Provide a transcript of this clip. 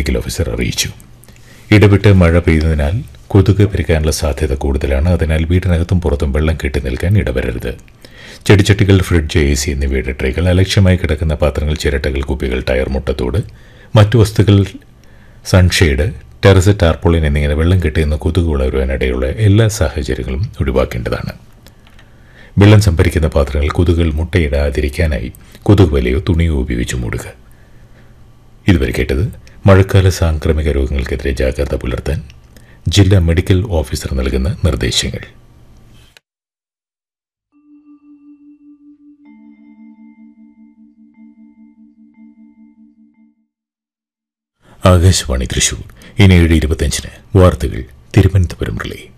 medical officer അറിയിച്ചു ഇടവിട്ട് മഴ പെയ്യുന്നതിനാൽ കൊതുക് പെരുക്കാനുള്ള സാധ്യത കൂടുതലാണ് അതിനാൽ വീടിനകത്തും പുറത്തും വെള്ളം കെട്ടി നിൽക്കാൻ ഇടവരരുത് ചെടിച്ചട്ടികൾ ഫ്രിഡ്ജ് എ സി എന്നിവയുടെ ട്രേകൾ അലക്ഷ്യമായി കിടക്കുന്ന പാത്രങ്ങൾ ചിരട്ടകൾ കുപ്പികൾ ടയർ മുട്ടത്തോട് മറ്റു വസ്തുക്കൾ സൺഷെയ്ഡ് ടെറസ് ടാർപോളിൻ എന്നിങ്ങനെ വെള്ളം കെട്ടിയുന്ന കൊതുക് വളരുവാനിടയുള്ള എല്ലാ സാഹചര്യങ്ങളും ഒഴിവാക്കേണ്ടതാണ് വെള്ളം സംഭരിക്കുന്ന പാത്രങ്ങൾ കൊതുകുകൾ മുട്ടയിടാതിരിക്കാനായി കൊതുക് വലയോ തുണിയോ ഉപയോഗിച്ച് മൂടുക ഇതുവരെ കേട്ടത് മഴക്കാല സാംക്രമിക രോഗങ്ങൾക്കെതിരെ ജാഗ്രത പുലർത്താൻ ജില്ലാ മെഡിക്കൽ ഓഫീസർ നൽകുന്ന നിർദ്ദേശങ്ങൾ ആകാശവാണി തൃശൂർ ഇനി ഏഴ് ഇരുപത്തഞ്ചിന് വാർത്തകൾ തിരുവനന്തപുരം റിലേ